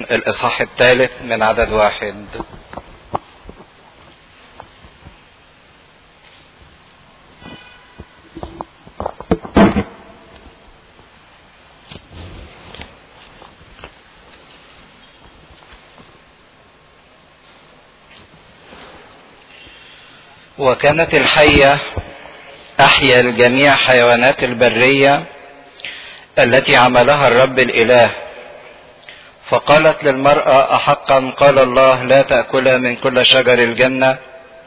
الإصحاح الثالث من عدد واحد وكانت الحية أحيا الجميع حيوانات البرية التي عملها الرب الإله فقالت للمرأة أحقا قال الله لا تأكل من كل شجر الجنة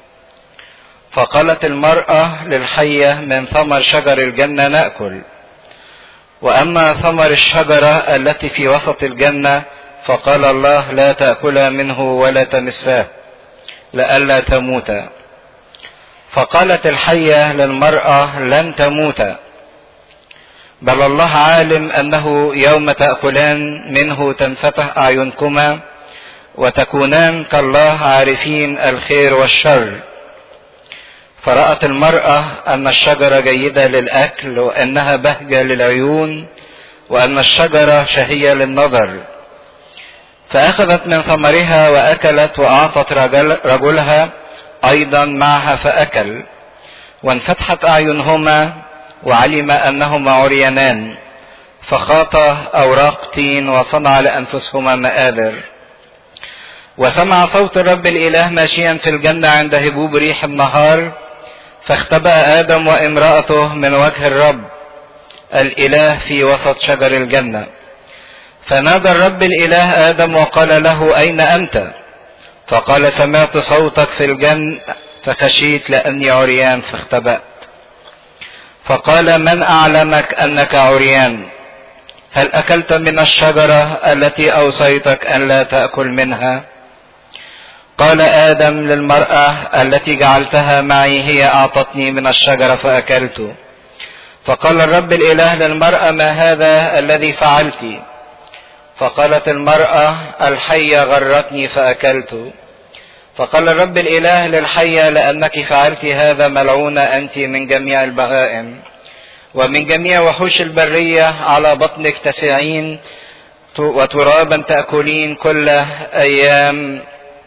فقالت المرأة للحية من ثمر شجر الجنة نأكل وأما ثمر الشجرة التي في وسط الجنة فقال الله لا تأكل منه ولا تمساه لئلا تموتا فقالت الحية للمرأة لن تموتا بل الله عالم أنه يوم تأكلان منه تنفتح أعينكما وتكونان كالله عارفين الخير والشر فرأت المرأة أن الشجرة جيدة للأكل وأنها بهجة للعيون وأن الشجرة شهية للنظر فأخذت من ثمرها وأكلت وأعطت رجل رجلها أيضا معها فأكل وانفتحت أعينهما وعلم أنهما عريانان فخاطا أوراق تين وصنع لأنفسهما مآذر وسمع صوت الرب الإله ماشيا في الجنة عند هبوب ريح النهار فاختبأ آدم وامرأته من وجه الرب الإله في وسط شجر الجنة فنادى الرب الإله آدم وقال له أين أنت فقال سمعت صوتك في الجنة فخشيت لأني عريان فاختبأت فقال من أعلمك أنك عريان هل أكلت من الشجرة التي أوصيتك أن لا تأكل منها قال آدم للمرأة التي جعلتها معي هي أعطتني من الشجرة فأكلت فقال الرب الإله للمرأة ما هذا الذي فعلت فقالت المرأة الحية غرتني فأكلت فقال الرب الإله للحية لأنك فعلت هذا ملعونة أنت من جميع البهائم ومن جميع وحوش البرية على بطنك تسعين وترابا تأكلين كل أيام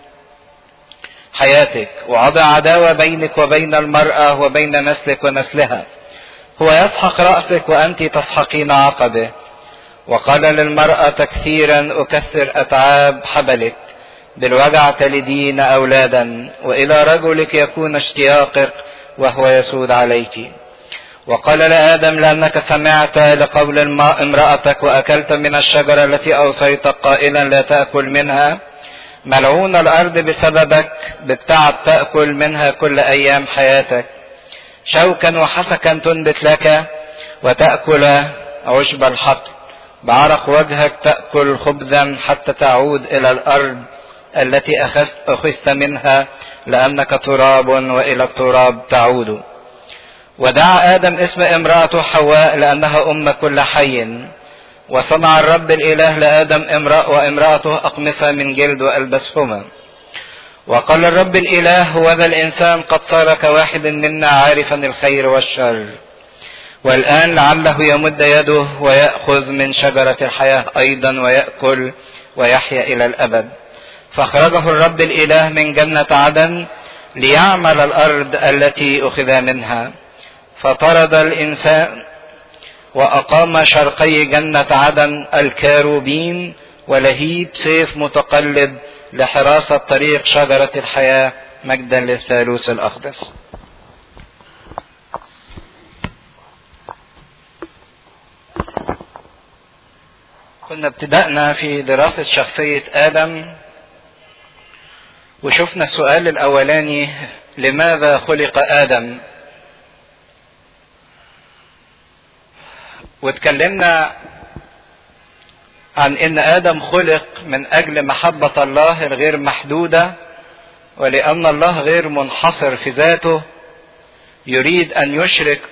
حياتك وأضع عداوة بينك وبين المرأة وبين نسلك ونسلها هو يسحق رأسك وأنت تسحقين عقبه وقال للمرأة تكثيرا أكثر أتعاب حبلك بالوجع تلدين أولادا وإلى رجلك يكون اشتياقك وهو يسود عليك وقال لآدم لأنك سمعت لقول امرأتك وأكلت من الشجرة التي أوصيتك قائلا لا تأكل منها ملعون الأرض بسببك بالتعب تأكل منها كل أيام حياتك شوكا وحسكا تنبت لك وتأكل عشب الحق بعرق وجهك تأكل خبزا حتى تعود إلى الأرض التي أخذت, أخذت منها لأنك تراب وإلى التراب تعود ودعا آدم اسم امرأته حواء لأنها أم كل حي وصنع الرب الإله لآدم امرأة وامرأته أقمصة من جلد وألبسهما وقال الرب الإله هو ذا الإنسان قد صار كواحد منا عارفا الخير والشر والآن لعله يمد يده ويأخذ من شجرة الحياة أيضا ويأكل ويحيا إلى الأبد فأخرجه الرب الإله من جنة عدن ليعمل الأرض التي أخذ منها فطرد الإنسان وأقام شرقي جنة عدن الكاروبين ولهيب سيف متقلب لحراسة طريق شجرة الحياة مجدا للثالوث الأقدس كنا ابتدأنا في دراسة شخصية آدم وشفنا السؤال الأولاني لماذا خلق آدم واتكلمنا عن ان ادم خلق من اجل محبه الله الغير محدوده ولان الله غير منحصر في ذاته يريد ان يشرك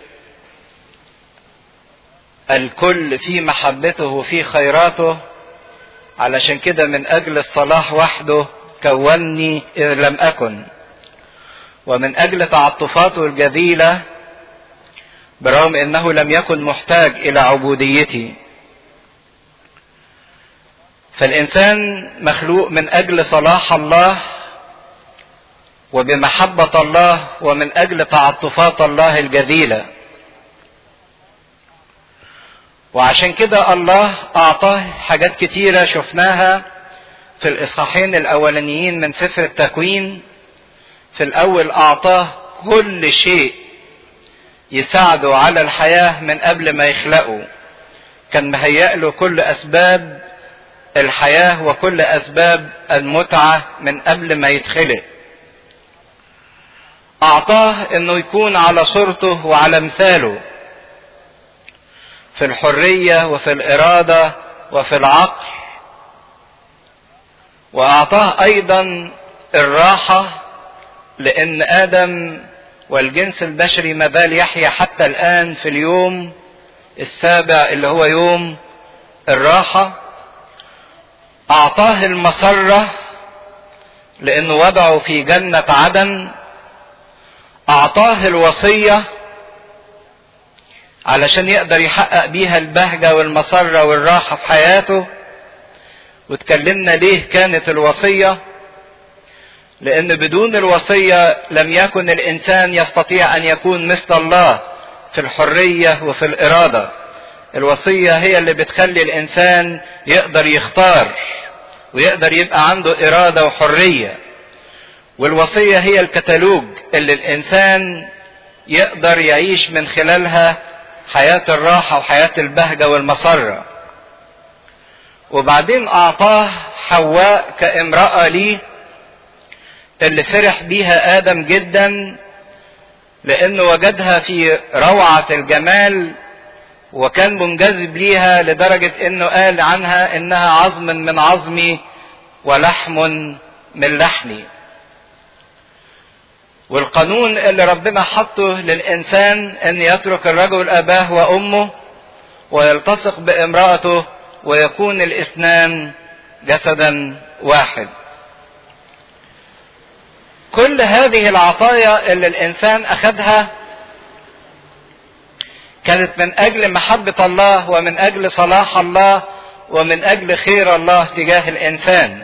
الكل في محبته وفي خيراته علشان كده من اجل الصلاح وحده كوني اذ لم اكن ومن اجل تعاطفاته الجذيله برغم انه لم يكن محتاج الى عبوديتي فالإنسان مخلوق من أجل صلاح الله وبمحبة الله ومن أجل تعاطفات الله الجذيلة وعشان كده الله أعطاه حاجات كتيرة شفناها في الإصحاحين الأولانيين من سفر التكوين في الأول أعطاه كل شيء يساعده على الحياة من قبل ما يخلقه كان مهيأ له كل أسباب الحياة وكل أسباب المتعة من قبل ما يتخلق أعطاه أنه يكون على صورته وعلى مثاله في الحرية وفي الإرادة وفي العقل وأعطاه أيضا الراحة لأن آدم والجنس البشري ما زال يحيا حتى الآن في اليوم السابع اللي هو يوم الراحة أعطاه المسرة لأنه وضعه في جنة عدن أعطاه الوصية علشان يقدر يحقق بيها البهجة والمسرة والراحة في حياته واتكلمنا ليه كانت الوصية لأن بدون الوصية لم يكن الإنسان يستطيع أن يكون مثل الله في الحرية وفي الإرادة الوصية هي اللي بتخلي الإنسان يقدر يختار ويقدر يبقى عنده إرادة وحرية والوصية هي الكتالوج اللي الإنسان يقدر يعيش من خلالها حياة الراحة وحياة البهجة والمسرة وبعدين أعطاه حواء كامرأة ليه اللي فرح بيها آدم جدا لأنه وجدها في روعة الجمال وكان منجذب ليها لدرجة انه قال عنها انها عظم من عظمي ولحم من لحمي والقانون اللي ربنا حطه للانسان ان يترك الرجل اباه وامه ويلتصق بامرأته ويكون الاثنان جسدا واحد كل هذه العطايا اللي الانسان اخذها كانت من اجل محبة الله ومن اجل صلاح الله ومن اجل خير الله تجاه الانسان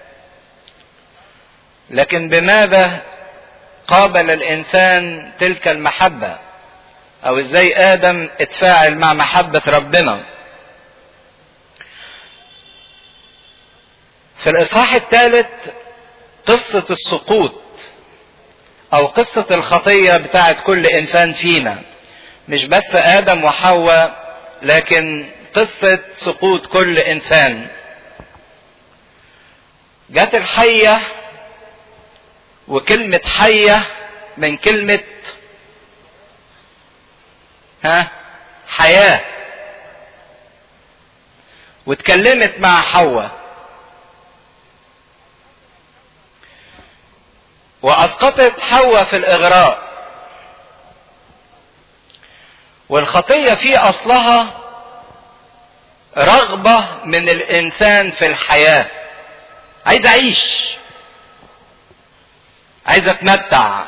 لكن بماذا قابل الانسان تلك المحبة او ازاي ادم اتفاعل مع محبة ربنا في الاصحاح الثالث قصة السقوط او قصة الخطية بتاعت كل انسان فينا مش بس ادم وحواء لكن قصة سقوط كل انسان جت الحية وكلمة حية من كلمة ها حياة واتكلمت مع حواء واسقطت حواء في الاغراء والخطيه في اصلها رغبه من الانسان في الحياه عايز اعيش عايز اتمتع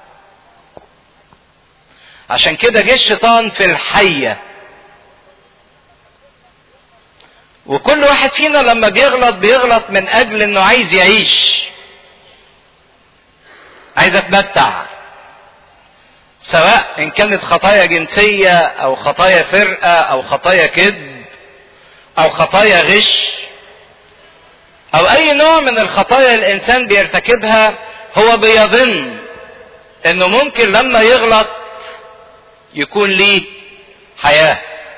عشان كده جه الشيطان في الحيه وكل واحد فينا لما بيغلط بيغلط من اجل انه عايز يعيش عايز اتمتع سواء ان كانت خطايا جنسية او خطايا سرقة او خطايا كذب او خطايا غش او اي نوع من الخطايا الانسان بيرتكبها هو بيظن انه ممكن لما يغلط يكون ليه حياة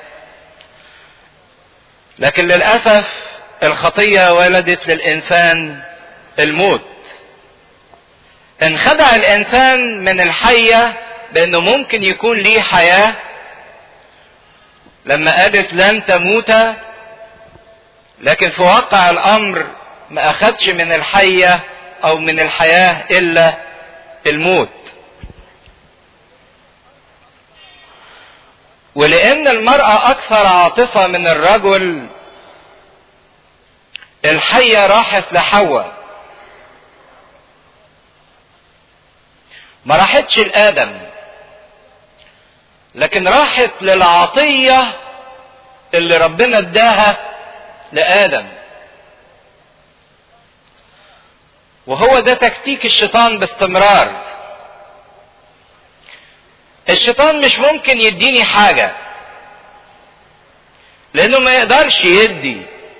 لكن للأسف الخطية ولدت للإنسان الموت انخدع الإنسان من الحية بأنه ممكن يكون ليه حياة لما قالت لن تموت لكن في واقع الأمر ما أخدش من الحية أو من الحياة إلا الموت ولأن المرأة أكثر عاطفة من الرجل الحية راحت لحواء ما راحتش لآدم لكن راحت للعطية اللي ربنا اداها لآدم وهو ده تكتيك الشيطان باستمرار الشيطان مش ممكن يديني حاجة لانه ما يقدرش يدي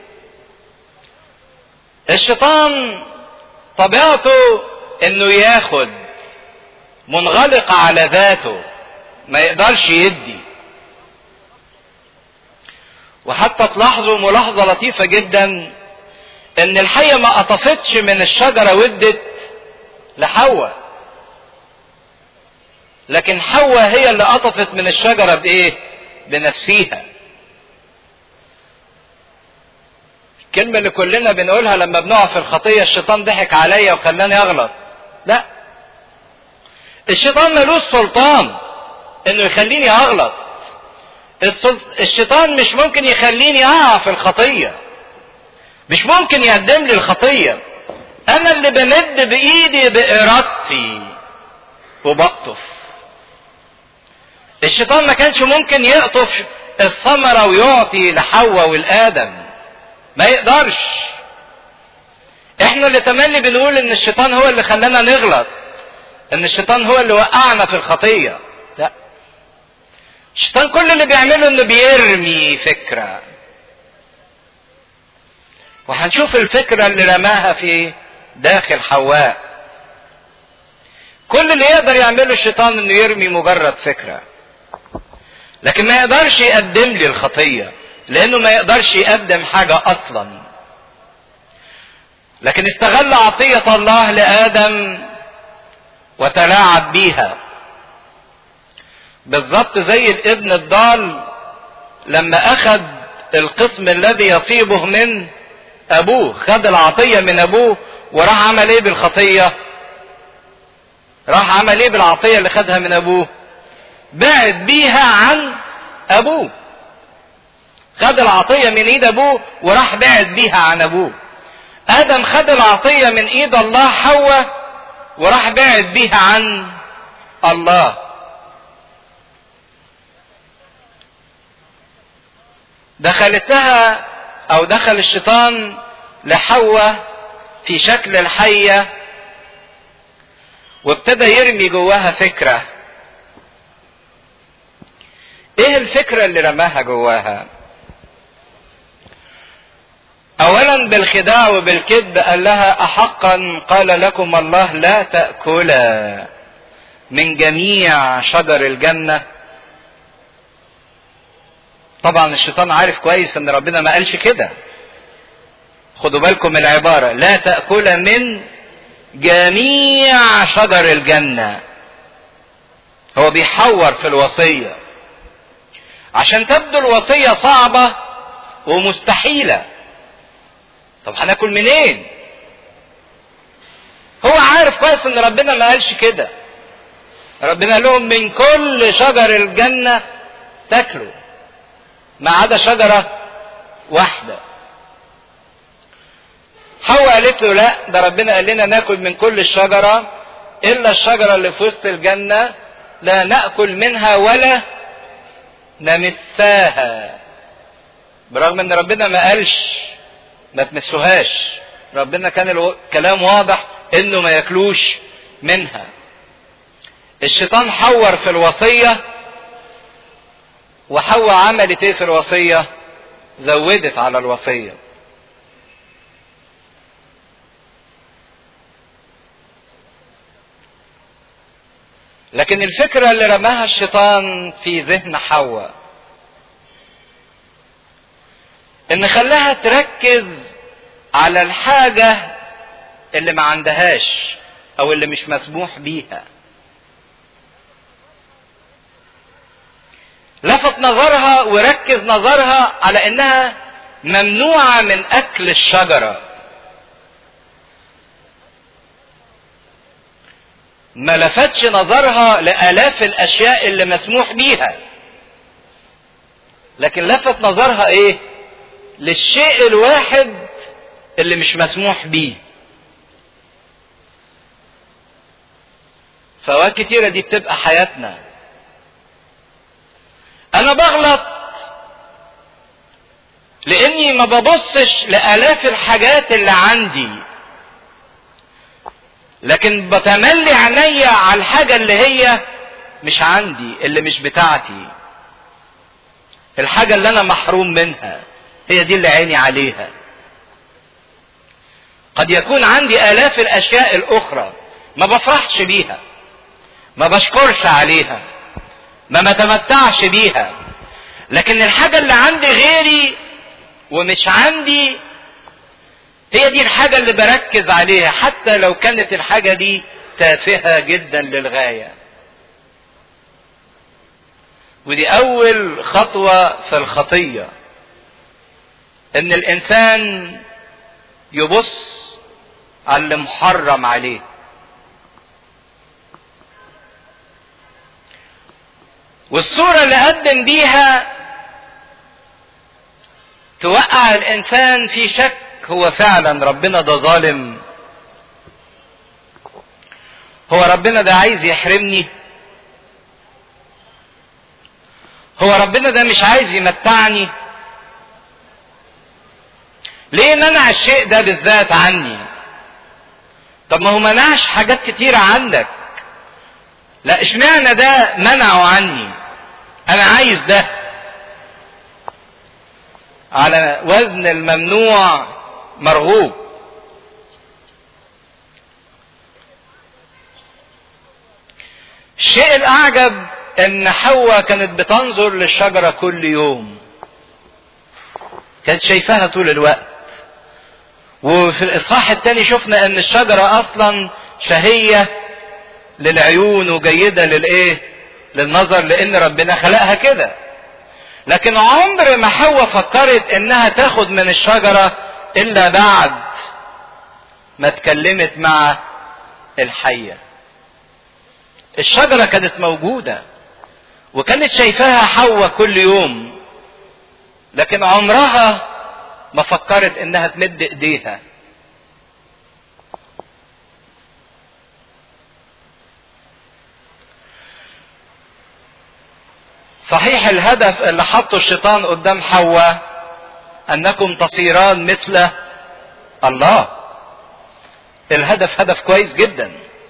الشيطان طبيعته انه ياخد منغلق على ذاته ما يقدرش يدي وحتى تلاحظوا ملاحظة لطيفة جدا ان الحية ما قطفتش من الشجرة ودت لحواء لكن حواء هي اللي قطفت من الشجرة بايه بنفسيها الكلمة اللي كلنا بنقولها لما بنقع في الخطية الشيطان ضحك عليا وخلاني اغلط لا الشيطان ملوش سلطان انه يخليني اغلط الشيطان مش ممكن يخليني اقع في الخطية مش ممكن يقدم لي الخطية انا اللي بمد بايدي بارادتي وبقطف الشيطان ما كانش ممكن يقطف الثمرة ويعطي لحواء والآدم ما يقدرش احنا اللي تملي بنقول ان الشيطان هو اللي خلانا نغلط ان الشيطان هو اللي وقعنا في الخطية لا الشيطان كل اللي بيعمله انه بيرمي فكرة وهنشوف الفكرة اللي رماها في داخل حواء كل اللي يقدر يعمله الشيطان انه يرمي مجرد فكرة لكن ما يقدرش يقدم لي الخطية لانه ما يقدرش يقدم حاجة اصلا لكن استغل عطية الله لآدم وتلاعب بيها بالظبط زي الابن الضال لما اخذ القسم الذي يصيبه من ابوه خد العطية من ابوه وراح عمل ايه بالخطية راح عمل ايه بالعطية اللي خدها من ابوه بعد بيها عن ابوه خد العطية من ايد ابوه وراح بعد بيها عن ابوه ادم خد العطية من ايد الله حواء وراح بعد بيها عن الله دخلتها او دخل الشيطان لحواء في شكل الحية وابتدى يرمي جواها فكرة ايه الفكرة اللي رماها جواها اولا بالخداع وبالكذب قال لها احقا قال لكم الله لا تاكلا من جميع شجر الجنه طبعا الشيطان عارف كويس ان ربنا ما قالش كده خدوا بالكم من العباره لا تاكل من جميع شجر الجنه هو بيحور في الوصيه عشان تبدو الوصيه صعبه ومستحيله طب هناكل منين هو عارف كويس ان ربنا ما قالش كده ربنا قال لهم من كل شجر الجنة تاكلوا ما عدا شجرة واحدة حواء قالت له لا ده ربنا قال لنا ناكل من كل الشجرة إلا الشجرة اللي في وسط الجنة لا نأكل منها ولا نمساها برغم ان ربنا ما قالش ما تمسوهاش ربنا كان الكلام واضح انه ما ياكلوش منها الشيطان حور في الوصية وحواء عملت ايه في الوصية زودت على الوصية لكن الفكرة اللي رماها الشيطان في ذهن حواء ان خلاها تركز على الحاجة اللي ما عندهاش او اللي مش مسموح بيها لفت نظرها وركز نظرها على انها ممنوعة من اكل الشجرة ما لفتش نظرها لآلاف الأشياء اللي مسموح بيها لكن لفت نظرها إيه؟ للشيء الواحد اللي مش مسموح بيه فوقت كتيرة دي بتبقى حياتنا أنا بغلط لأني ما ببصش لآلاف الحاجات اللي عندي لكن بتملي عينيا على الحاجة اللي هي مش عندي اللي مش بتاعتي الحاجة اللي أنا محروم منها هي دي اللي عيني عليها قد يكون عندي آلاف الأشياء الأخرى ما بفرحش بيها ما بشكرش عليها ما بتمتعش بيها لكن الحاجة اللي عندي غيري ومش عندي هي دي الحاجة اللي بركز عليها حتى لو كانت الحاجة دي تافهة جدا للغاية ودي أول خطوة في الخطية إن الإنسان يبص على اللي محرم عليه والصورة اللي قدم بيها توقع الإنسان في شك هو فعلا ربنا ده ظالم هو ربنا ده عايز يحرمني هو ربنا ده مش عايز يمتعني ليه منع الشيء ده بالذات عني طب ما هو منعش حاجات كتيرة عندك لا اشمعنى ده منعه عني انا عايز ده على وزن الممنوع مرغوب الشيء الاعجب ان حواء كانت بتنظر للشجرة كل يوم كانت شايفاها طول الوقت وفي الاصحاح الثاني شفنا ان الشجرة اصلا شهية للعيون وجيدة للايه للنظر لان ربنا خلقها كده لكن عمر ما حواء فكرت انها تاخد من الشجرة الا بعد ما اتكلمت مع الحية الشجرة كانت موجودة وكانت شايفاها حواء كل يوم لكن عمرها ما فكرت انها تمد ايديها صحيح الهدف اللي حطه الشيطان قدام حواء انكم تصيران مثل الله الهدف هدف كويس جدا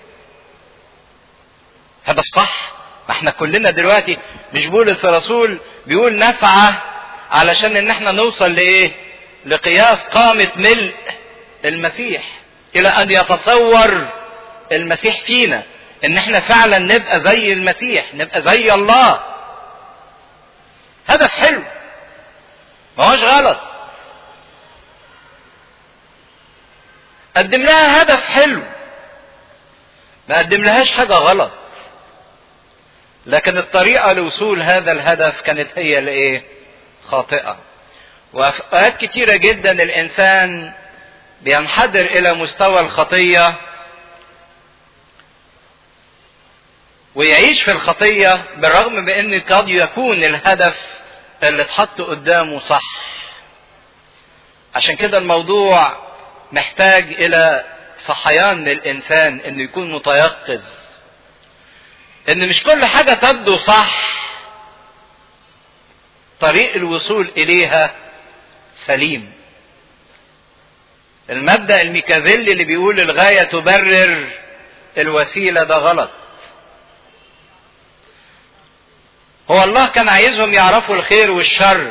هدف صح ما احنا كلنا دلوقتي مش بولس الرسول بيقول نسعى علشان ان احنا نوصل لايه لقياس قامة ملء المسيح الى ان يتصور المسيح فينا ان احنا فعلا نبقى زي المسيح نبقى زي الله هدف حلو ما هوش غلط قدم لها هدف حلو ما قدم لهاش حاجة غلط لكن الطريقة لوصول هذا الهدف كانت هي الايه خاطئة وأوقات كتيرة جدا الإنسان بينحدر إلى مستوى الخطية ويعيش في الخطية بالرغم بأن قد يكون الهدف اللي اتحط قدامه صح عشان كده الموضوع محتاج إلى صحيان للإنسان إنه يكون متيقظ إن مش كل حاجة تبدو صح طريق الوصول إليها سليم المبدأ الميكافيلي اللي بيقول الغاية تبرر الوسيلة ده غلط هو الله كان عايزهم يعرفوا الخير والشر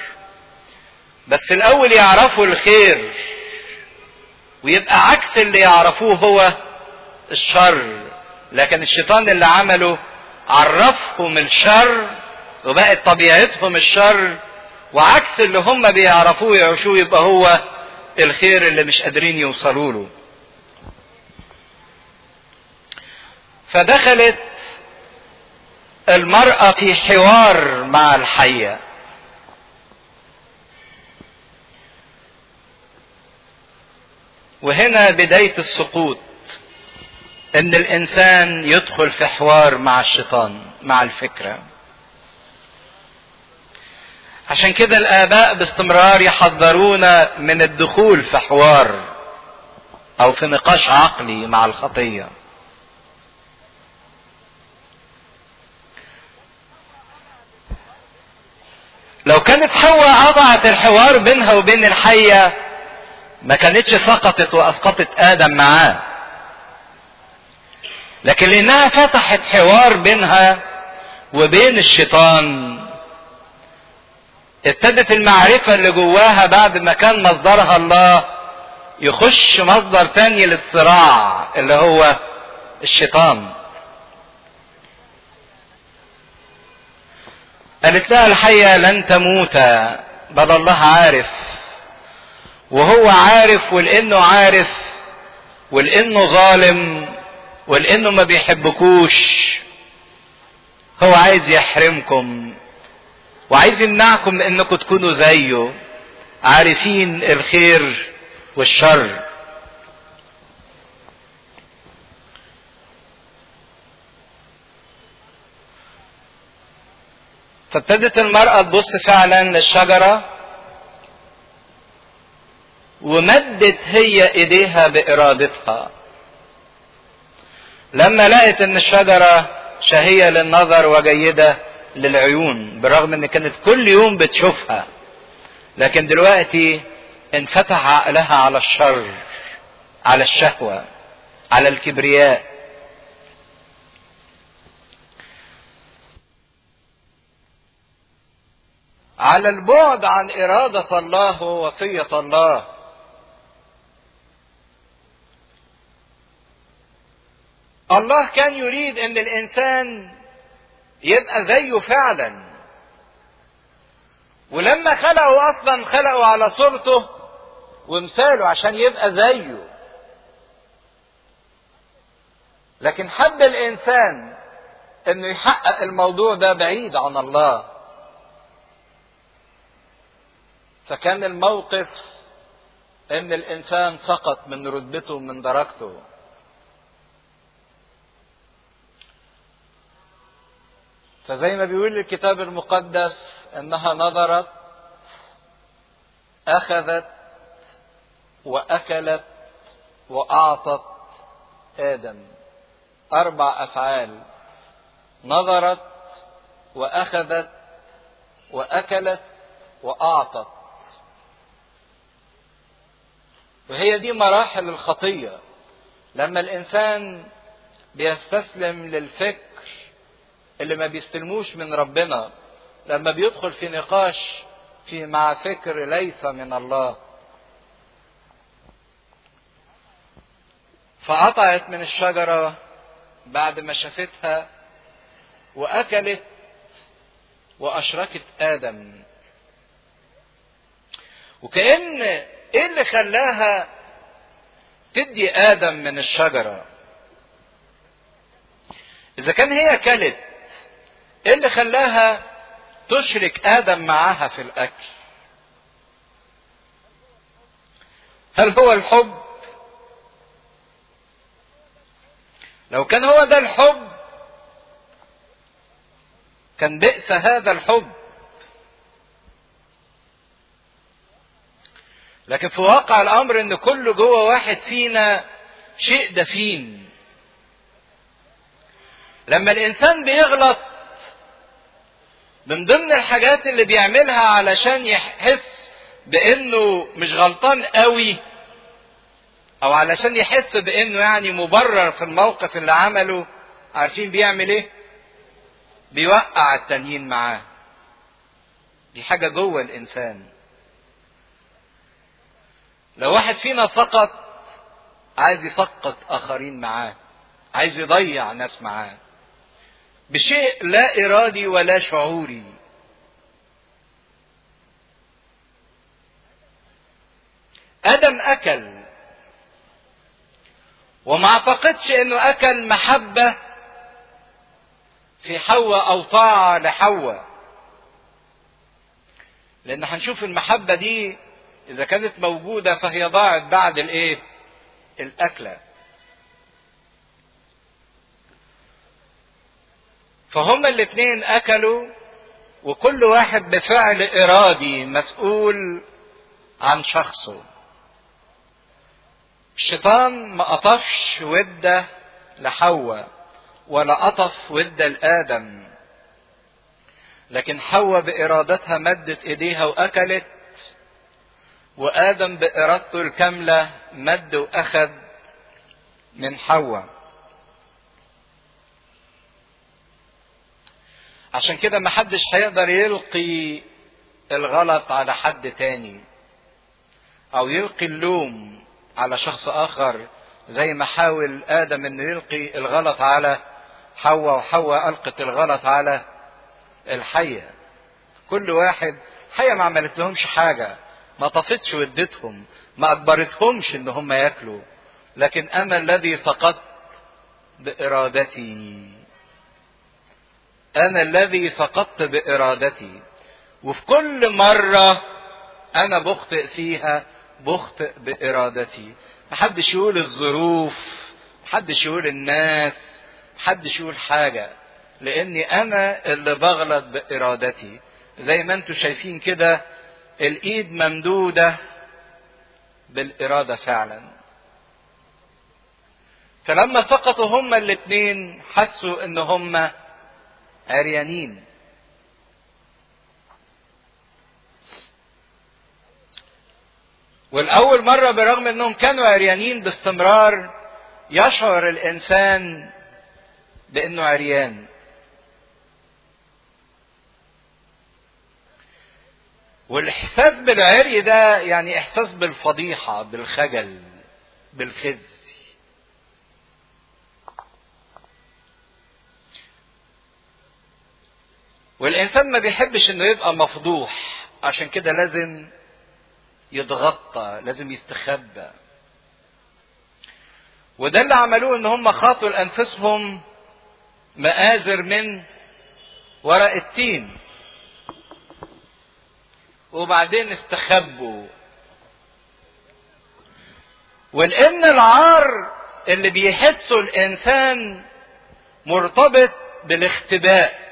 بس الأول يعرفوا الخير ويبقى عكس اللي يعرفوه هو الشر لكن الشيطان اللي عمله عرفهم الشر وبقت طبيعتهم الشر وعكس اللي هم بيعرفوه يعيشوه يبقى هو الخير اللي مش قادرين يوصلوا له فدخلت المرأة في حوار مع الحية وهنا بداية السقوط ان الانسان يدخل في حوار مع الشيطان مع الفكره عشان كده الآباء باستمرار يحذرونا من الدخول في حوار أو في نقاش عقلي مع الخطية. لو كانت حواء أضعت الحوار بينها وبين الحية ما كانتش سقطت وأسقطت آدم معاه. لكن لانها فتحت حوار بينها وبين الشيطان ابتدت المعرفة اللي جواها بعد ما كان مصدرها الله يخش مصدر تاني للصراع اللي هو الشيطان قالت لها الحية لن تموت بل الله عارف وهو عارف ولانه عارف ولانه ظالم ولانه ما بيحبكوش هو عايز يحرمكم وعايز يمنعكم من انكم تكونوا زيه عارفين الخير والشر فابتدت المرأة تبص فعلا للشجرة ومدت هي ايديها بارادتها لما لقت ان الشجرة شهية للنظر وجيدة للعيون بالرغم ان كانت كل يوم بتشوفها لكن دلوقتي انفتح عقلها على الشر على الشهوة على الكبرياء على البعد عن إرادة الله ووصية الله الله كان يريد ان الانسان يبقى زيه فعلا ولما خلقه اصلا خلقه على صورته ومثاله عشان يبقى زيه لكن حب الانسان انه يحقق الموضوع ده بعيد عن الله فكان الموقف ان الانسان سقط من رتبته ومن درجته فزي ما بيقول الكتاب المقدس انها نظرت اخذت واكلت واعطت ادم اربع افعال نظرت واخذت واكلت واعطت وهي دي مراحل الخطيه لما الانسان بيستسلم للفكر اللي ما بيستلموش من ربنا لما بيدخل في نقاش في مع فكر ليس من الله فقطعت من الشجرة بعد ما شافتها وأكلت وأشركت آدم وكأن إيه اللي خلاها تدي آدم من الشجرة إذا كان هي كلت ايه اللي خلاها تشرك ادم معاها في الاكل هل هو الحب لو كان هو ده الحب كان بئس هذا الحب لكن في واقع الامر ان كل جوه واحد فينا شيء دفين لما الانسان بيغلط من ضمن الحاجات اللي بيعملها علشان يحس بانه مش غلطان قوي او علشان يحس بانه يعني مبرر في الموقف اللي عمله عارفين بيعمل ايه بيوقع التانيين معاه دي حاجه جوه الانسان لو واحد فينا سقط عايز يسقط اخرين معاه عايز يضيع ناس معاه بشيء لا ارادي ولا شعوري ادم اكل وما اعتقدش انه اكل محبه في حواء او طاعه لحواء لان هنشوف المحبه دي اذا كانت موجوده فهي ضاعت بعد الايه الاكله فهما الاثنين اكلوا وكل واحد بفعل ارادي مسؤول عن شخصه الشيطان ما قطفش وده لحواء ولا قطف وده لادم لكن حواء بارادتها مدت ايديها واكلت وادم بارادته الكامله مد واخذ من حواء عشان كده محدش هيقدر يلقي الغلط على حد تاني او يلقي اللوم على شخص اخر زي ما حاول ادم انه يلقي الغلط على حواء وحواء القت الغلط على الحيه كل واحد حيه ما عملت لهمش حاجه ما طفتش ودتهم ما اجبرتهمش ان هم ياكلوا لكن انا الذي سقطت بارادتي انا الذي سقطت بارادتي وفي كل مره انا بخطئ فيها بخطئ بارادتي محدش يقول الظروف محدش يقول الناس محدش يقول حاجه لاني انا اللي بغلط بارادتي زي ما انتم شايفين كده الايد ممدوده بالاراده فعلا فلما سقطوا هما الاثنين حسوا ان هما عريانين والاول مره برغم انهم كانوا عريانين باستمرار يشعر الانسان بانه عريان والاحساس بالعري ده يعني احساس بالفضيحه بالخجل بالخزي والانسان ما بيحبش انه يبقى مفضوح عشان كده لازم يتغطى لازم يستخبى وده اللي عملوه ان هم خاطوا لانفسهم مآزر من ورق التين وبعدين استخبوا ولان العار اللي بيحسه الانسان مرتبط بالاختباء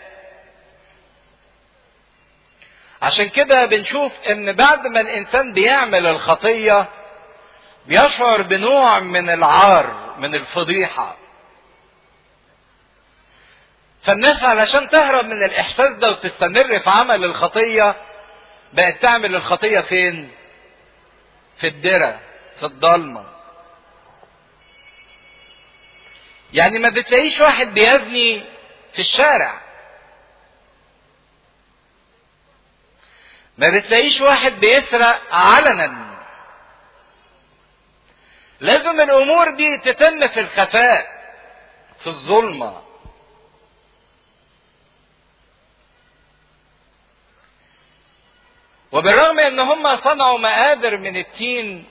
عشان كده بنشوف ان بعد ما الانسان بيعمل الخطيه بيشعر بنوع من العار من الفضيحه فالناس علشان تهرب من الاحساس ده وتستمر في عمل الخطيه بقت تعمل الخطيه فين في الدرة في الضلمه يعني ما بتلاقيش واحد بيزني في الشارع ما بتلاقيش واحد بيسرق علنا لازم الامور دي تتم في الخفاء في الظلمه وبالرغم ان هم صنعوا مقادر من التين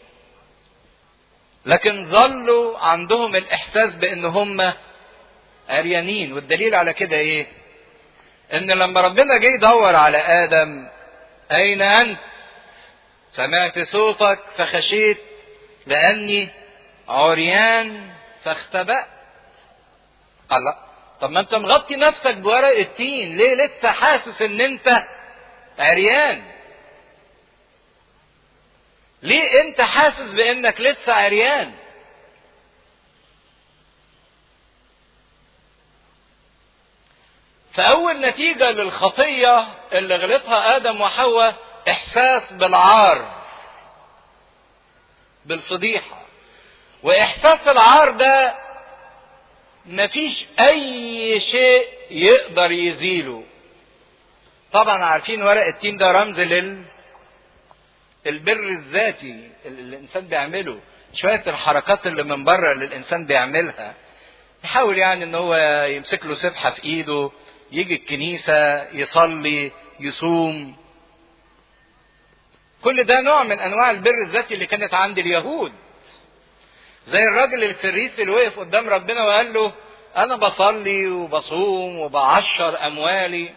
لكن ظلوا عندهم الاحساس بان هم عريانين والدليل على كده ايه ان لما ربنا جه يدور على ادم أين أنت؟ سمعت صوتك فخشيت لأني عريان فاختبأت. الله طب ما أنت مغطي نفسك بورق التين، ليه لسه حاسس إن أنت عريان؟ ليه أنت حاسس بإنك لسه عريان؟ فأول نتيجة للخطية اللي غلطها آدم وحواء إحساس بالعار بالفضيحة وإحساس العار ده مفيش أي شيء يقدر يزيله طبعا عارفين ورق التين ده رمز لل البر الذاتي اللي الإنسان بيعمله شوية الحركات اللي من بره اللي الإنسان بيعملها يحاول يعني إن هو يمسك له سبحة في إيده يجي الكنيسة يصلي يصوم كل ده نوع من انواع البر الذاتي اللي كانت عند اليهود زي الراجل الفريسي اللي وقف قدام ربنا وقال له انا بصلي وبصوم وبعشر اموالي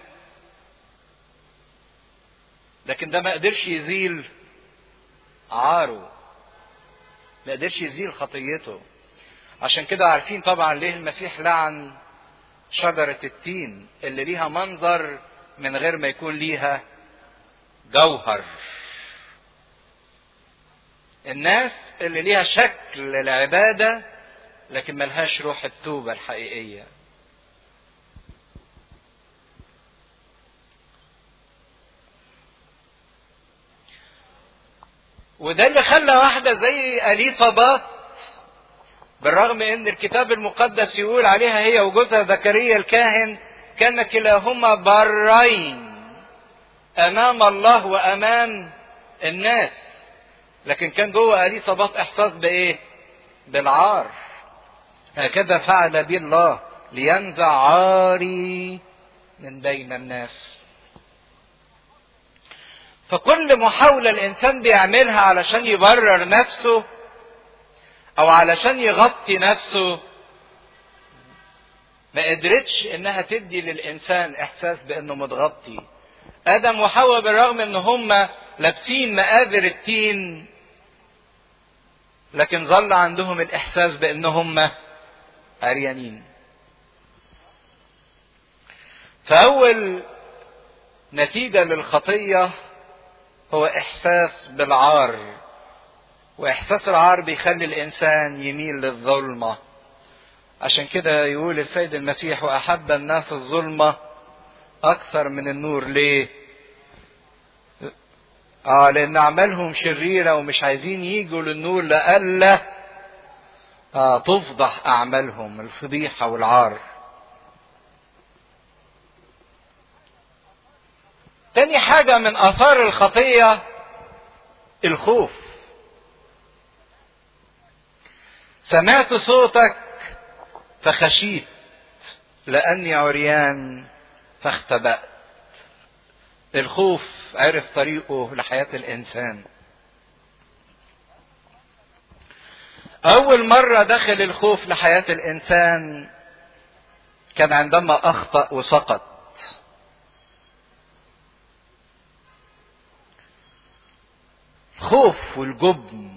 لكن ده ما قدرش يزيل عاره ما قدرش يزيل خطيته عشان كده عارفين طبعا ليه المسيح لعن شجرة التين اللي ليها منظر من غير ما يكون ليها جوهر الناس اللي ليها شكل العبادة لكن ملهاش روح التوبة الحقيقية وده اللي خلى واحدة زي أليصابات بالرغم ان الكتاب المقدس يقول عليها هي وجوزها زكريا الكاهن كان كلاهما برين امام الله وامام الناس لكن كان جوه اليصابات احساس بايه بالعار هكذا فعل بي الله لينزع عاري من بين الناس فكل محاولة الإنسان بيعملها علشان يبرر نفسه أو علشان يغطي نفسه ما قدرتش إنها تدي للإنسان إحساس بإنه متغطي. آدم وحواء بالرغم إن هم لابسين مقابر التين لكن ظل عندهم الإحساس بإن هم عريانين. فأول نتيجة للخطية هو إحساس بالعار وإحساس العار بيخلي الإنسان يميل للظلمة عشان كده يقول السيد المسيح وأحب الناس الظلمة أكثر من النور ليه؟ آه لأن أعمالهم شريرة ومش عايزين يجوا للنور لألا آه تفضح أعمالهم الفضيحة والعار تاني حاجة من آثار الخطية الخوف. سمعت صوتك فخشيت لأني عريان فاختبأت. الخوف عرف طريقه لحياة الإنسان. أول مرة دخل الخوف لحياة الإنسان كان عندما أخطأ وسقط. الخوف والجبن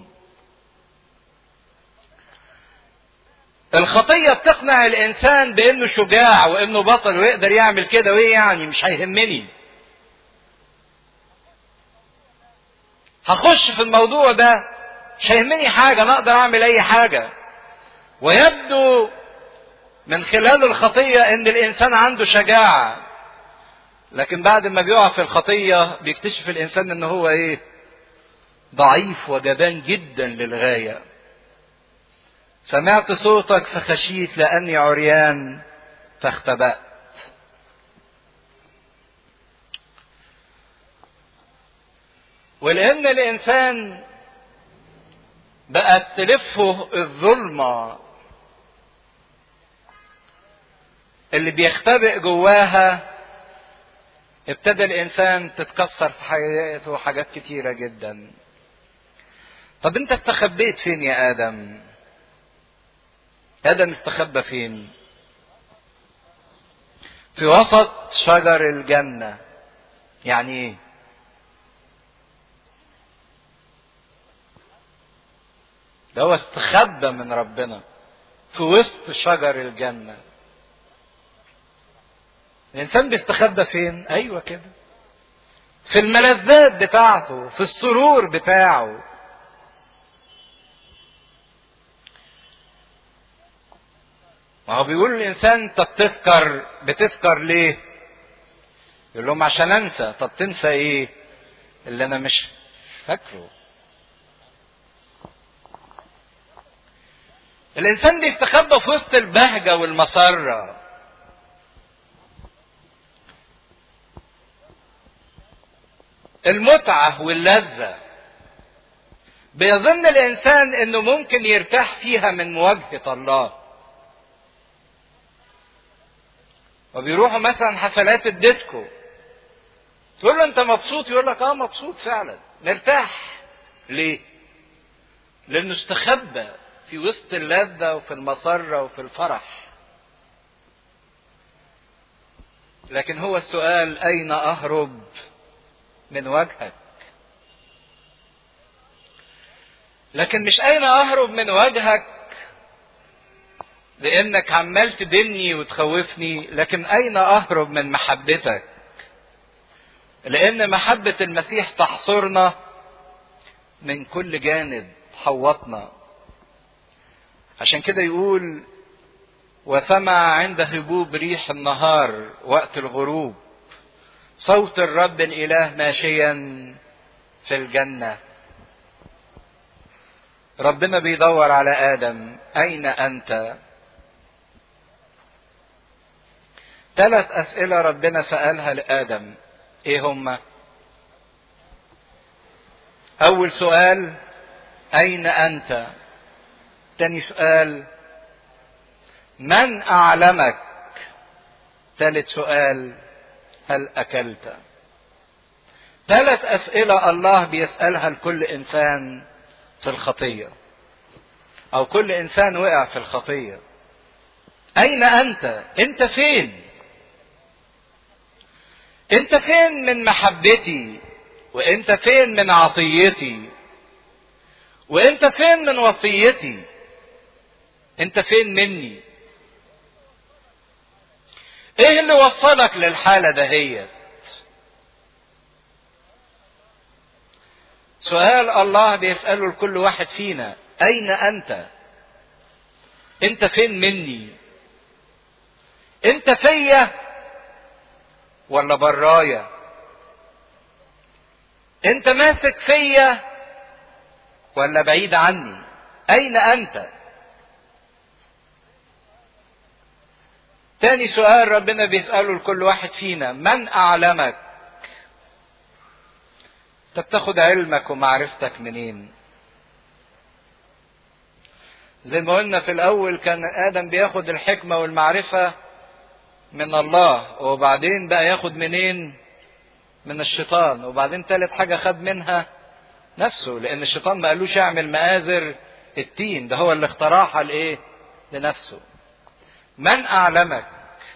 الخطية بتقنع الإنسان بإنه شجاع وإنه بطل ويقدر يعمل كده وإيه يعني مش هيهمني. هخش في الموضوع ده مش هيهمني حاجة أنا أقدر أعمل أي حاجة. ويبدو من خلال الخطية إن الإنسان عنده شجاعة. لكن بعد ما بيقع في الخطية بيكتشف الإنسان إن هو إيه؟ ضعيف وجبان جدا للغايه سمعت صوتك فخشيت لاني عريان فاختبأت ولان الانسان بقت تلفه الظلمه اللي بيختبئ جواها ابتدى الانسان تتكسر في حياته حاجات كتيره جدا طب انت استخبيت فين يا ادم ادم استخبى فين في وسط شجر الجنة يعني ايه ده هو استخبى من ربنا في وسط شجر الجنة الإنسان بيستخبى فين؟ أيوة كده في الملذات بتاعته في السرور بتاعه ما هو بيقول الانسان انت بتسكر بتسكر ليه؟ يقول لهم عشان انسى طب تنسى ايه؟ اللي انا مش فاكره الانسان بيستخبى في وسط البهجه والمسره المتعه واللذه بيظن الانسان انه ممكن يرتاح فيها من مواجهه الله وبيروحوا مثلا حفلات الديسكو تقول له انت مبسوط يقول لك اه مبسوط فعلا مرتاح ليه لانه استخبى في وسط اللذة وفي المسرة وفي الفرح لكن هو السؤال اين اهرب من وجهك لكن مش اين اهرب من وجهك لانك عمال تدني وتخوفني لكن اين اهرب من محبتك لان محبه المسيح تحصرنا من كل جانب حوطنا عشان كده يقول وسمع عند هبوب ريح النهار وقت الغروب صوت الرب الاله ماشيا في الجنه ربنا بيدور على ادم اين انت ثلاث أسئلة ربنا سألها لآدم إيه هما؟ أول سؤال أين أنت؟ تاني سؤال من أعلمك؟ ثالث سؤال هل أكلت؟ ثلاث أسئلة الله بيسألها لكل إنسان في الخطية أو كل إنسان وقع في الخطية أين أنت؟ أنت فين؟ أنت فين من محبتي؟ وأنت فين من عطيتي؟ وأنت فين من وصيتي؟ أنت فين مني؟ إيه اللي وصلك للحالة دهيت؟ سؤال الله بيسأله لكل واحد فينا أين أنت؟ أنت فين مني؟ أنت فيا ولا برايا؟ أنت ماسك فيا ولا بعيد عني؟ أين أنت؟ تاني سؤال ربنا بيسأله لكل واحد فينا من أعلمك؟ انت بتاخد علمك ومعرفتك منين زي ما قلنا في الاول كان ادم بياخد الحكمه والمعرفه من الله وبعدين بقى ياخد منين من الشيطان وبعدين تالت حاجه خد منها نفسه لان الشيطان ما قالوش اعمل مآزر التين ده هو اللي اخترعها لايه لنفسه من اعلمك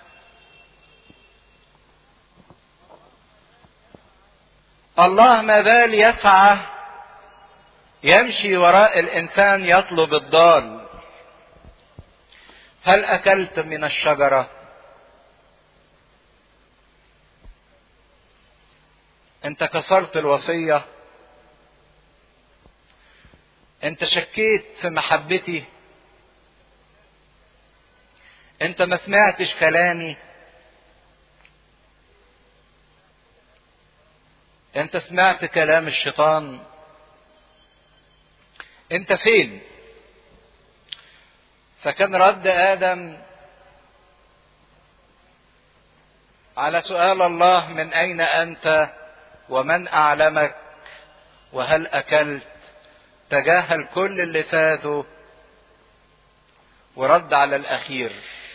الله ما زال يسعى يمشي وراء الانسان يطلب الضال هل اكلت من الشجره انت كسرت الوصيه انت شكيت في محبتي انت ما سمعتش كلامي انت سمعت كلام الشيطان انت فين فكان رد ادم على سؤال الله من اين انت ومن اعلمك وهل اكلت تجاهل كل اللي فاتوا ورد على الاخير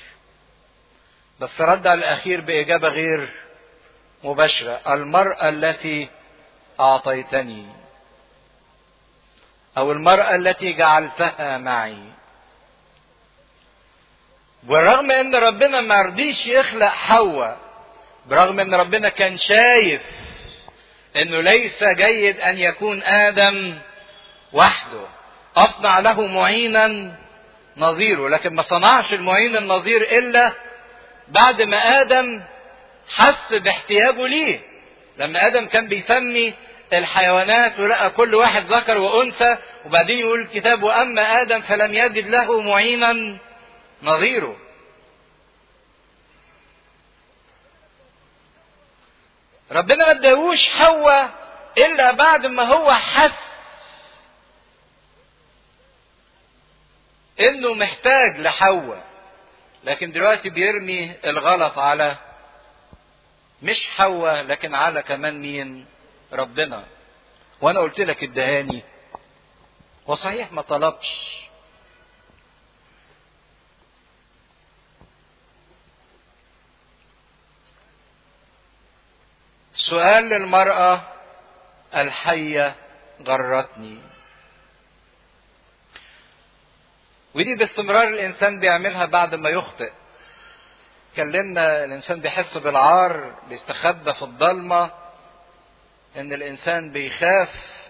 بس رد على الاخير باجابه غير مباشرة المرأة التي أعطيتني أو المرأة التي جعلتها معي بالرغم ان ربنا ما رضيش يخلق حواء برغم ان ربنا كان شايف انه ليس جيد ان يكون ادم وحده اصنع له معينا نظيره لكن ما صنعش المعين النظير الا بعد ما ادم حس باحتياجه ليه لما ادم كان بيسمي الحيوانات ولقى كل واحد ذكر وانثى وبعدين يقول الكتاب واما ادم فلم يجد له معينا نظيره ربنا ما اداهوش حواء الا بعد ما هو حس انه محتاج لحواء لكن دلوقتي بيرمي الغلط على مش حواء لكن على كمان مين ربنا وانا قلت لك ادهاني وصحيح ما طلبش سؤال للمرأة الحية غرتني ودي باستمرار الإنسان بيعملها بعد ما يخطئ اتكلمنا الإنسان بيحس بالعار بيستخبى في الضلمة إن الإنسان بيخاف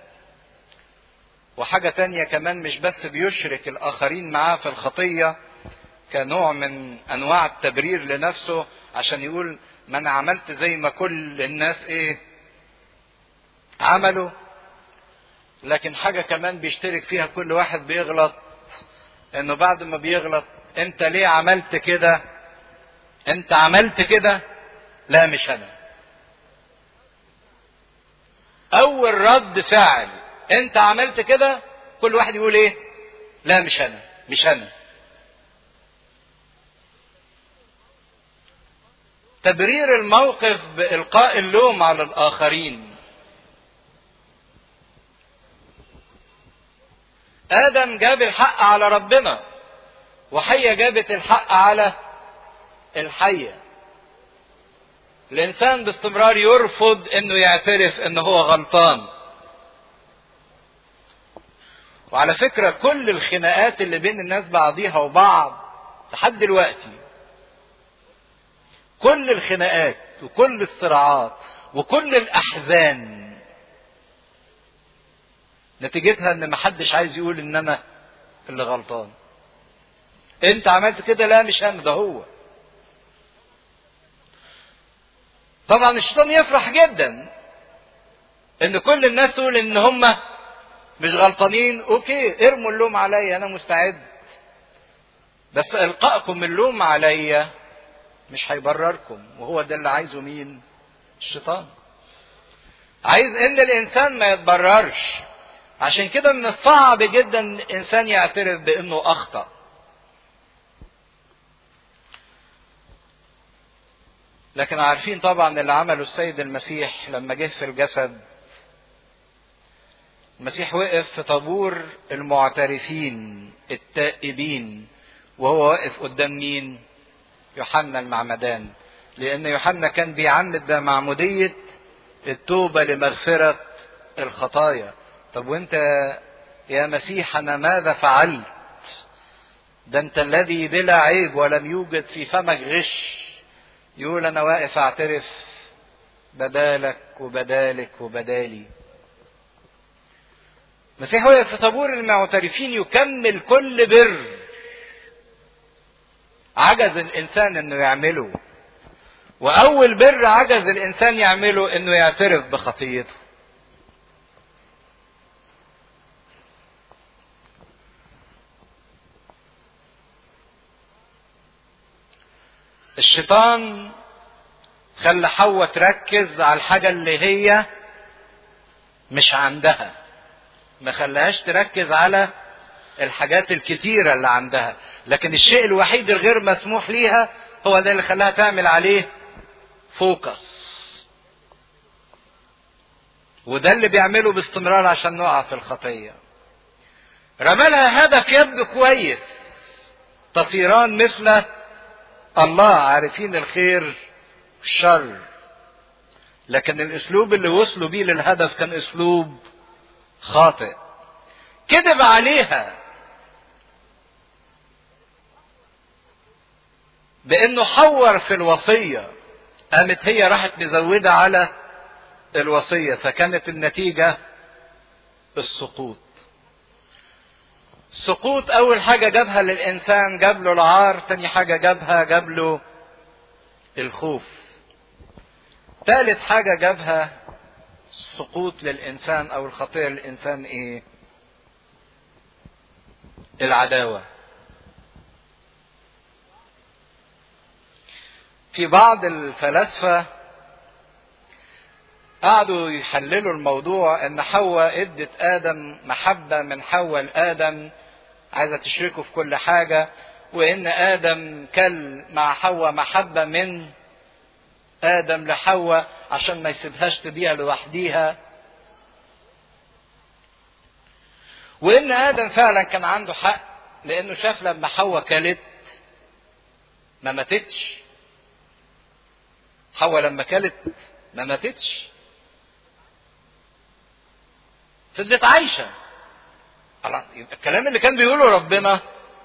وحاجة تانية كمان مش بس بيشرك الآخرين معاه في الخطية كنوع من أنواع التبرير لنفسه عشان يقول ما أنا عملت زي ما كل الناس إيه عملوا لكن حاجة كمان بيشترك فيها كل واحد بيغلط إنه بعد ما بيغلط أنت ليه عملت كده؟ أنت عملت كده؟ لا مش أنا. أول رد فعل أنت عملت كده كل واحد يقول إيه؟ لا مش أنا مش أنا. تبرير الموقف بإلقاء اللوم على الآخرين آدم جاب الحق على ربنا وحية جابت الحق على الحية الإنسان باستمرار يرفض إنه يعترف إنه هو غلطان وعلى فكرة كل الخناقات اللي بين الناس بعضيها وبعض لحد دلوقتي كل الخناقات وكل الصراعات وكل الأحزان نتيجتها ان محدش عايز يقول ان انا اللي غلطان انت عملت كده لا مش انا ده هو طبعا الشيطان يفرح جدا ان كل الناس تقول ان هم مش غلطانين اوكي ارموا اللوم عليا انا مستعد بس القائكم اللوم عليا مش هيبرركم وهو ده اللي عايزه مين الشيطان عايز ان الانسان ما يتبررش عشان كده من الصعب جدا الانسان يعترف بانه اخطا لكن عارفين طبعا اللي عمله السيد المسيح لما جه في الجسد المسيح وقف في طابور المعترفين التائبين وهو واقف قدام مين يوحنا المعمدان لان يوحنا كان بيعمد بمعموديه التوبه لمغفره الخطايا طب وانت يا مسيح انا ماذا فعلت ده انت الذي بلا عيب ولم يوجد في فمك غش يقول انا واقف اعترف بدالك وبدالك وبدالي المسيح وقف في طابور المعترفين يكمل كل بر عجز الانسان انه يعمله واول بر عجز الانسان يعمله انه يعترف بخطيته الشيطان خلى حواء تركز على الحاجة اللي هي مش عندها ما خلاهاش تركز على الحاجات الكتيرة اللي عندها لكن الشيء الوحيد الغير مسموح ليها هو ده اللي خلاها تعمل عليه فوكس وده اللي بيعمله باستمرار عشان نقع في الخطية رمالها هدف يبدو كويس تصيران مثل الله عارفين الخير والشر لكن الاسلوب اللي وصلوا بيه للهدف كان اسلوب خاطئ كذب عليها بانه حور في الوصيه قامت هي راحت مزوده على الوصيه فكانت النتيجه السقوط السقوط اول حاجه جابها للانسان جاب له العار تاني حاجه جابها جاب له الخوف ثالث حاجه جابها السقوط للانسان او الخطيه للانسان ايه العداوه في بعض الفلاسفه قعدوا يحللوا الموضوع ان حواء ادت ادم محبه من حواء لادم عايزه تشركه في كل حاجه وان ادم كل مع حواء محبه من ادم لحواء عشان ما يسيبهاش تبيع لوحديها وان ادم فعلا كان عنده حق لانه شاف لما حواء كلت ما ماتتش حواء لما كلت ما ماتتش فضلت عايشه يبقى الكلام اللي كان بيقوله ربنا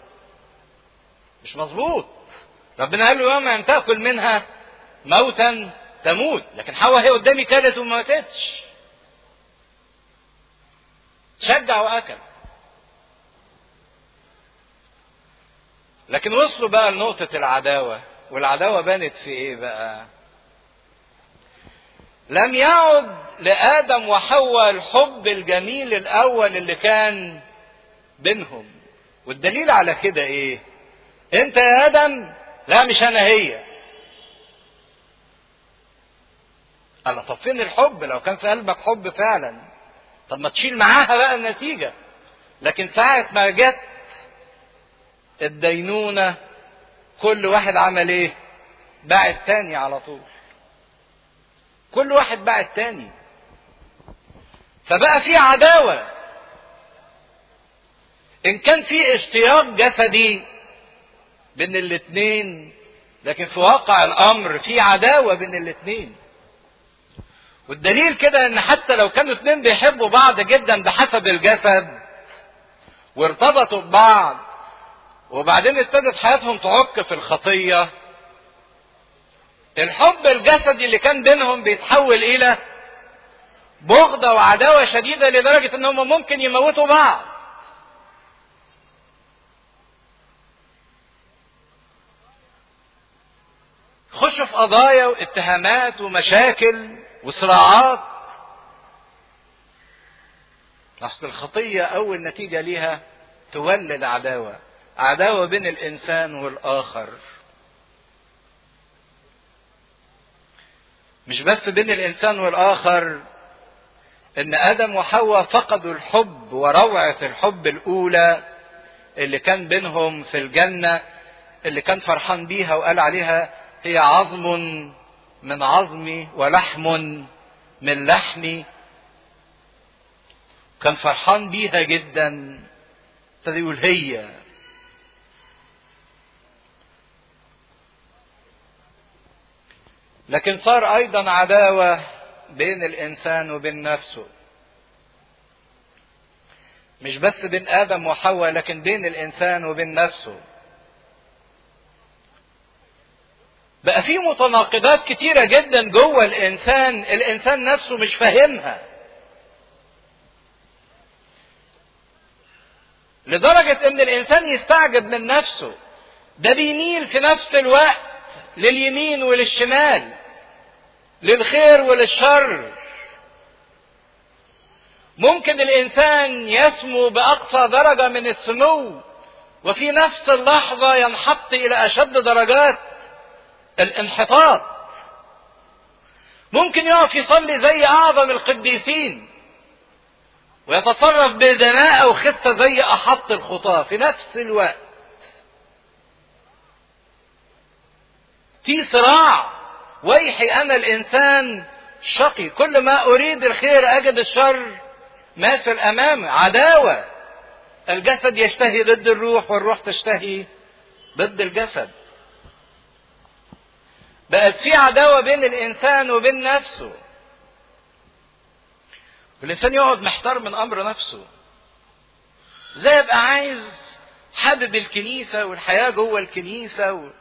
مش مظبوط ربنا قال له يوم ان تاكل منها موتا تموت لكن حواء هي قدامي كلت وما ماتتش شجع واكل لكن وصلوا بقى لنقطة العداوة والعداوة بانت في ايه بقى لم يعد لآدم وحواء الحب الجميل الأول اللي كان بينهم والدليل على كده ايه انت يا ادم لا مش انا هي قال طب فين الحب لو كان في قلبك حب فعلا طب ما تشيل معاها بقى النتيجة لكن ساعة ما جت الدينونة كل واحد عمل ايه باع التاني على طول كل واحد باع التاني فبقى في عداوة إن كان في اشتياق جسدي بين الاتنين لكن في واقع الأمر في عداوة بين الاتنين والدليل كده ان حتى لو كانوا اتنين بيحبوا بعض جدا بحسب الجسد وارتبطوا ببعض وبعدين ابتدت حياتهم تعك في الخطية الحب الجسدي اللي كان بينهم بيتحول الى بغضة وعداوة شديدة لدرجة انهم ممكن يموتوا بعض خشوا في قضايا واتهامات ومشاكل وصراعات اصل الخطية اول نتيجة ليها تولد عداوة عداوة بين الانسان والاخر مش بس بين الانسان والاخر ان ادم وحواء فقدوا الحب وروعة الحب الاولى اللي كان بينهم في الجنة اللي كان فرحان بيها وقال عليها هي عظم من عظمي ولحم من لحمي كان فرحان بيها جدا ابتدى يقول هي لكن صار ايضا عداوه بين الانسان وبين نفسه مش بس بين ادم وحواء لكن بين الانسان وبين نفسه بقى في متناقضات كتيرة جدا جوه الإنسان الإنسان نفسه مش فاهمها لدرجة إن الإنسان يستعجب من نفسه ده بيميل في نفس الوقت لليمين وللشمال للخير وللشر ممكن الإنسان يسمو بأقصى درجة من السمو وفي نفس اللحظة ينحط إلى أشد درجات الانحطاط ممكن يقف يصلي زي اعظم القديسين ويتصرف بدناءة وخسة زي احط الخطاة في نفس الوقت في صراع ويحي انا الانسان شقي كل ما اريد الخير اجد الشر ماثل امامي عداوة الجسد يشتهي ضد الروح والروح تشتهي ضد الجسد بقت في عداوة بين الإنسان وبين نفسه. والإنسان يقعد محتار من أمر نفسه. إزاي يبقى عايز حابب الكنيسة والحياة جوه الكنيسة و...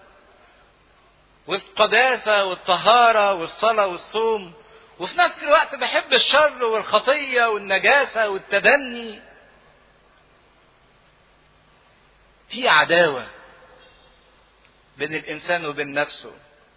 والقداسة والطهارة والصلاة والصوم وفي نفس الوقت بحب الشر والخطية والنجاسة والتدني. في عداوة بين الإنسان وبين نفسه.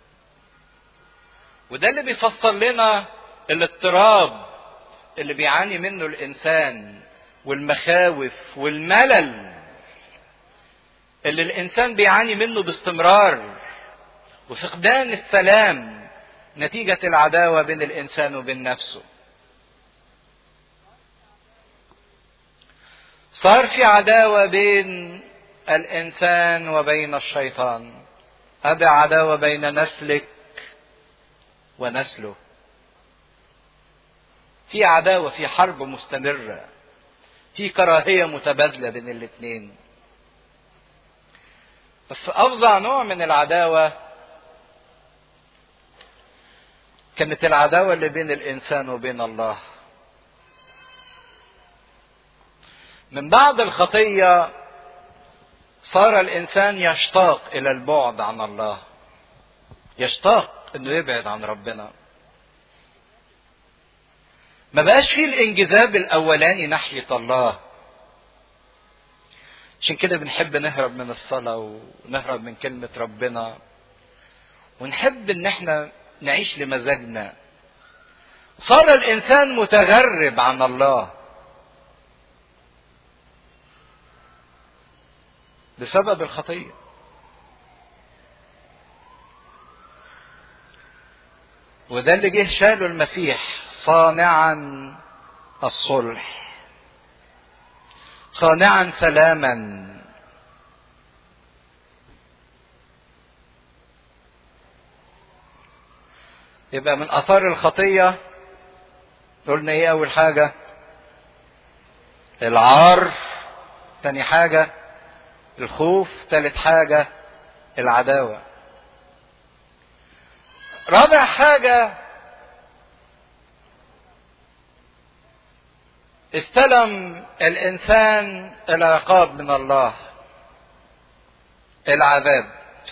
وده اللي بيفسر لنا الاضطراب اللي بيعاني منه الانسان والمخاوف والملل اللي الانسان بيعاني منه باستمرار وفقدان السلام نتيجة العداوة بين الانسان وبين نفسه. صار في عداوة بين الانسان وبين الشيطان. هذا عداوة بين نسلك ونسله في عداوة في حرب مستمرة في كراهية متبادلة بين الاثنين بس أفظع نوع من العداوة كانت العداوة اللي بين الإنسان وبين الله من بعد الخطية صار الإنسان يشتاق إلى البعد عن الله يشتاق انه يبعد عن ربنا ما بقاش فيه الانجذاب الاولاني ناحية الله عشان كده بنحب نهرب من الصلاة ونهرب من كلمة ربنا ونحب ان احنا نعيش لمزاجنا صار الانسان متغرب عن الله بسبب الخطيه وده اللي جه شاله المسيح صانعا الصلح صانعا سلاما يبقى من اثار الخطيه قلنا ايه اول حاجه العار تاني حاجه الخوف تالت حاجه العداوه رابع حاجه استلم الانسان العقاب من الله العذاب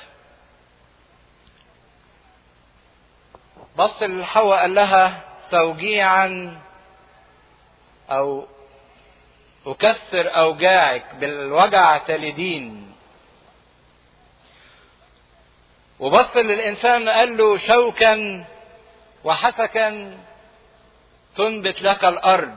بص لحواء قال لها توجيعا او اكثر اوجاعك بالوجع تلدين وبص للانسان قال له شوكا وحسكا تنبت لك الارض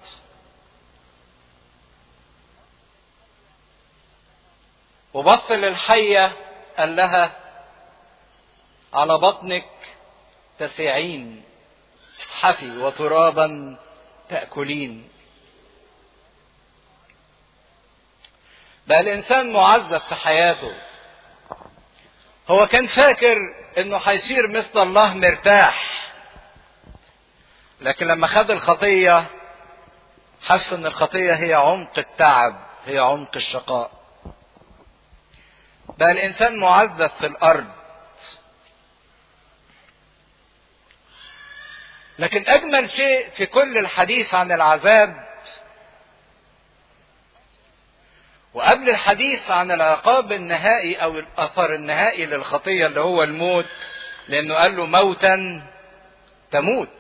وبص للحية قال لها على بطنك تسيعين اسحفي وترابا تأكلين بقى الإنسان معذب في حياته هو كان فاكر انه هيصير مثل الله مرتاح لكن لما خد الخطية حس ان الخطية هي عمق التعب هي عمق الشقاء بقى الانسان معذب في الارض لكن اجمل شيء في كل الحديث عن العذاب وقبل الحديث عن العقاب النهائي او الاثر النهائي للخطيه اللي هو الموت لانه قال له موتا تموت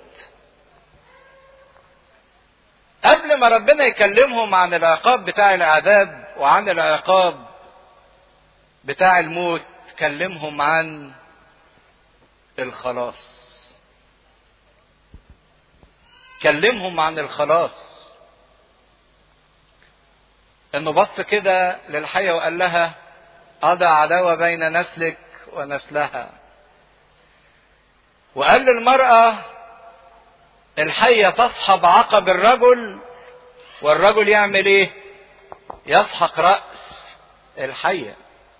قبل ما ربنا يكلمهم عن العقاب بتاع العذاب وعن العقاب بتاع الموت كلمهم عن الخلاص كلمهم عن الخلاص انه بص كده للحية وقال لها اضع عداوة بين نسلك ونسلها وقال للمرأة الحية تصحب عقب الرجل والرجل يعمل ايه يسحق رأس الحية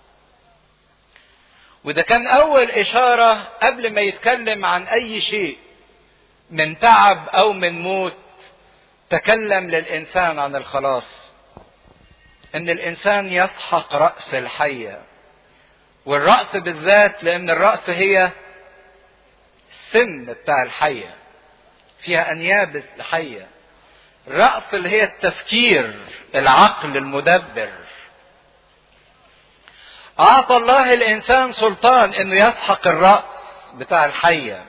وده كان اول اشارة قبل ما يتكلم عن اي شيء من تعب او من موت تكلم للانسان عن الخلاص ان الانسان يسحق راس الحيه والراس بالذات لان الراس هي السن بتاع الحيه فيها انياب الحيه الراس اللي هي التفكير العقل المدبر اعطى الله الانسان سلطان انه يسحق الراس بتاع الحيه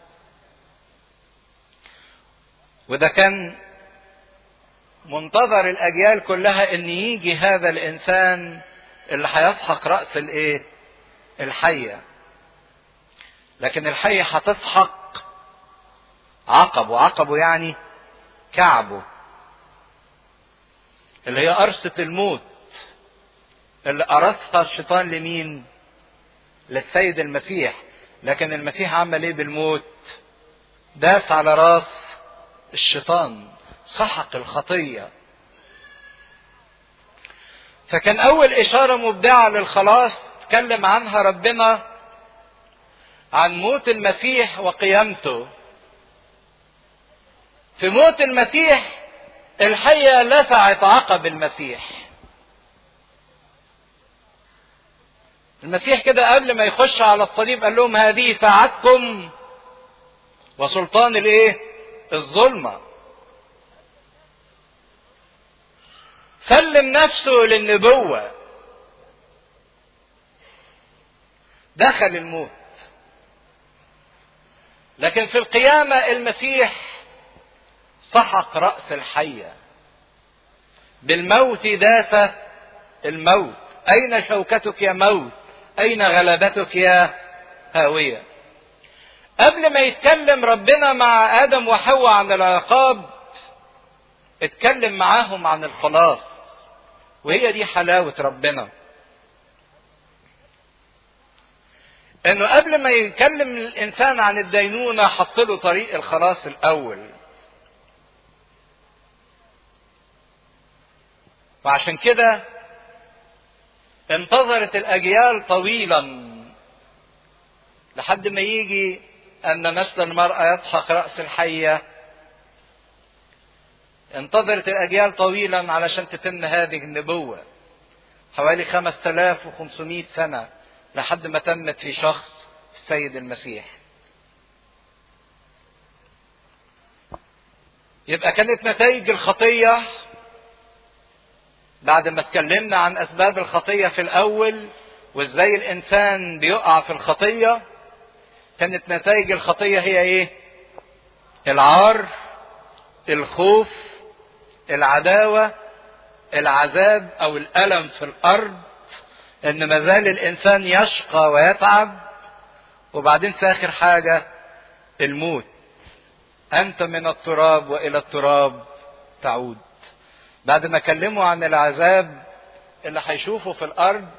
وده كان منتظر الاجيال كلها ان يجي هذا الانسان اللي هيسحق راس الايه الحيه لكن الحيه هتسحق عقبه عقبه يعني كعبه اللي هي قرصة الموت اللي قرصها الشيطان لمين للسيد المسيح لكن المسيح عمل ايه بالموت داس على راس الشيطان سحق الخطية فكان أول إشارة مبدعة للخلاص تكلم عنها ربنا عن موت المسيح وقيامته في موت المسيح الحية لسعت عقب المسيح المسيح كده قبل ما يخش على الصليب قال لهم هذه ساعتكم وسلطان الايه الظلمه سلم نفسه للنبوة دخل الموت لكن في القيامة المسيح سحق رأس الحية بالموت داس الموت أين شوكتك يا موت أين غلبتك يا هاوية قبل ما يتكلم ربنا مع آدم وحواء عن العقاب اتكلم معاهم عن الخلاص وهي دي حلاوة ربنا انه قبل ما يكلم الانسان عن الدينونة حط له طريق الخلاص الاول وعشان كده انتظرت الاجيال طويلا لحد ما يجي أن نسل المرأة يسحق رأس الحية انتظرت الأجيال طويلا علشان تتم هذه النبوة حوالي 5500 سنة لحد ما تمت في شخص السيد المسيح يبقى كانت نتائج الخطية بعد ما اتكلمنا عن أسباب الخطية في الأول وإزاي الإنسان بيقع في الخطية كانت نتائج الخطية هي إيه؟ العار الخوف العداوة العذاب أو الألم في الأرض إن مازال الإنسان يشقى ويتعب وبعدين في آخر حاجة الموت أنت من التراب وإلى التراب تعود بعد ما كلموا عن العذاب اللي هيشوفه في الأرض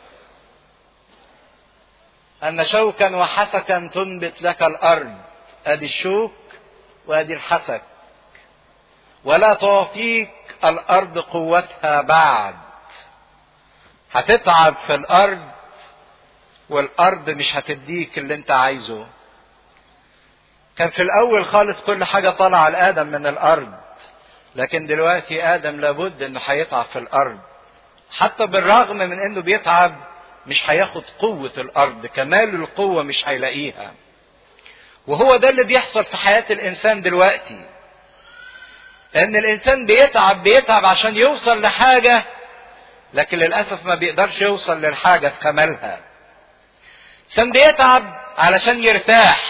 أن شوكا وحسكا تنبت لك الأرض أدي الشوك وأدي الحسك ولا تعطيك الأرض قوتها بعد هتتعب في الأرض والأرض مش هتديك اللي أنت عايزه كان في الأول خالص كل حاجة طالعة لآدم من الأرض لكن دلوقتي آدم لابد إنه هيتعب في الأرض حتى بالرغم من إنه بيتعب مش هياخد قوة الأرض كمال القوة مش هيلاقيها وهو ده اللي بيحصل في حياة الإنسان دلوقتي ان الانسان بيتعب بيتعب عشان يوصل لحاجة لكن للأسف ما بيقدرش يوصل للحاجة في كمالها الانسان بيتعب علشان يرتاح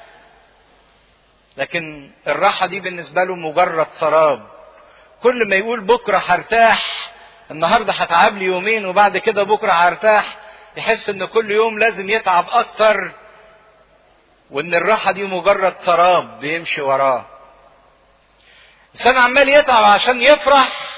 لكن الراحة دي بالنسبة له مجرد سراب كل ما يقول بكرة هرتاح النهاردة هتعب لي يومين وبعد كده بكرة هرتاح يحس ان كل يوم لازم يتعب اكتر وان الراحة دي مجرد سراب بيمشي وراه الانسان عمال يتعب عشان يفرح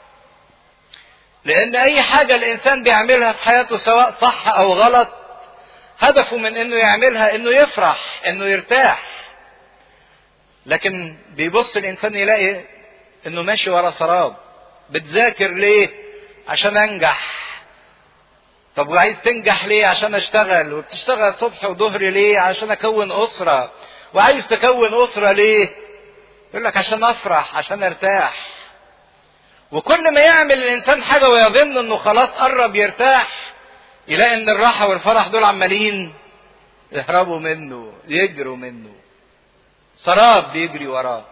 لان اي حاجة الانسان بيعملها في حياته سواء صح او غلط هدفه من انه يعملها انه يفرح انه يرتاح لكن بيبص الانسان يلاقي انه ماشي ورا سراب بتذاكر ليه عشان انجح طب وعايز تنجح ليه عشان اشتغل وبتشتغل صبح وظهر ليه عشان اكون اسرة وعايز تكون اسرة ليه يقول لك عشان افرح عشان ارتاح وكل ما يعمل الانسان حاجه ويظن انه خلاص قرب يرتاح يلاقي ان الراحه والفرح دول عمالين يهربوا منه يجروا منه سراب بيجري وراه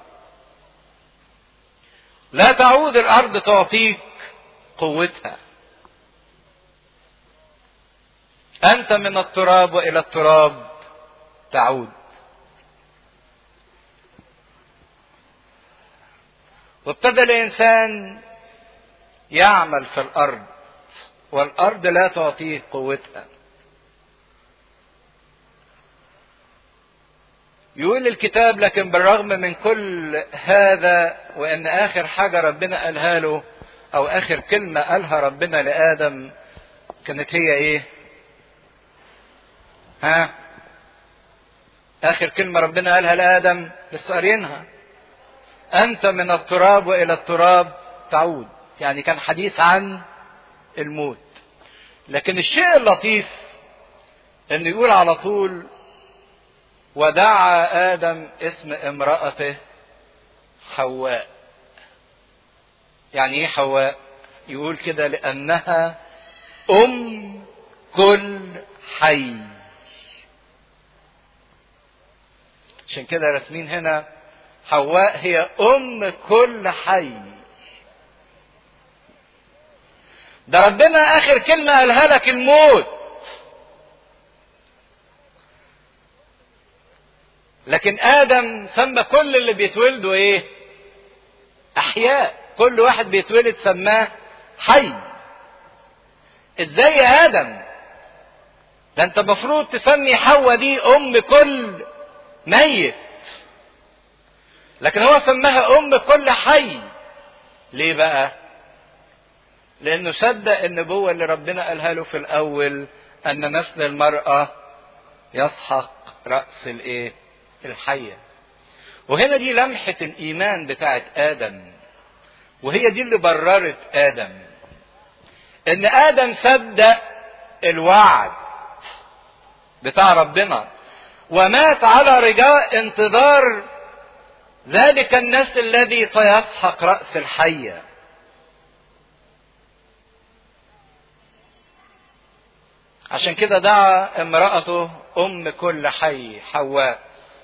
لا تعود الارض تعطيك قوتها انت من التراب والى التراب تعود وابتدى الانسان يعمل في الارض والارض لا تعطيه قوتها يقول الكتاب لكن بالرغم من كل هذا وان اخر حاجه ربنا قالها له او اخر كلمه قالها ربنا لادم كانت هي ايه ها اخر كلمه ربنا قالها لادم لسه قارينها أنت من التراب وإلى التراب تعود يعني كان حديث عن الموت لكن الشيء اللطيف أنه يقول على طول ودعا آدم اسم امرأته حواء يعني ايه حواء يقول كده لأنها أم كل حي عشان كده رسمين هنا حواء هي ام كل حي ده ربنا اخر كلمه قالها لك الموت لكن ادم سمى كل اللي بيتولدوا ايه احياء كل واحد بيتولد سماه حي ازاي يا ادم ده انت المفروض تسمي حواء دي ام كل ميت لكن هو سماها ام كل حي ليه بقى لانه صدق النبوة اللي ربنا قالها له في الاول ان نسل المرأة يسحق رأس الايه الحية وهنا دي لمحة الايمان بتاعت ادم وهي دي اللي بررت ادم ان ادم صدق الوعد بتاع ربنا ومات على رجاء انتظار ذلك النسل الذي سيسحق رأس الحية عشان كده دعا امرأته أم كل حي حواء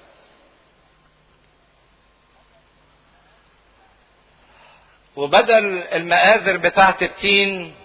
وبدل المآذر بتاعت التين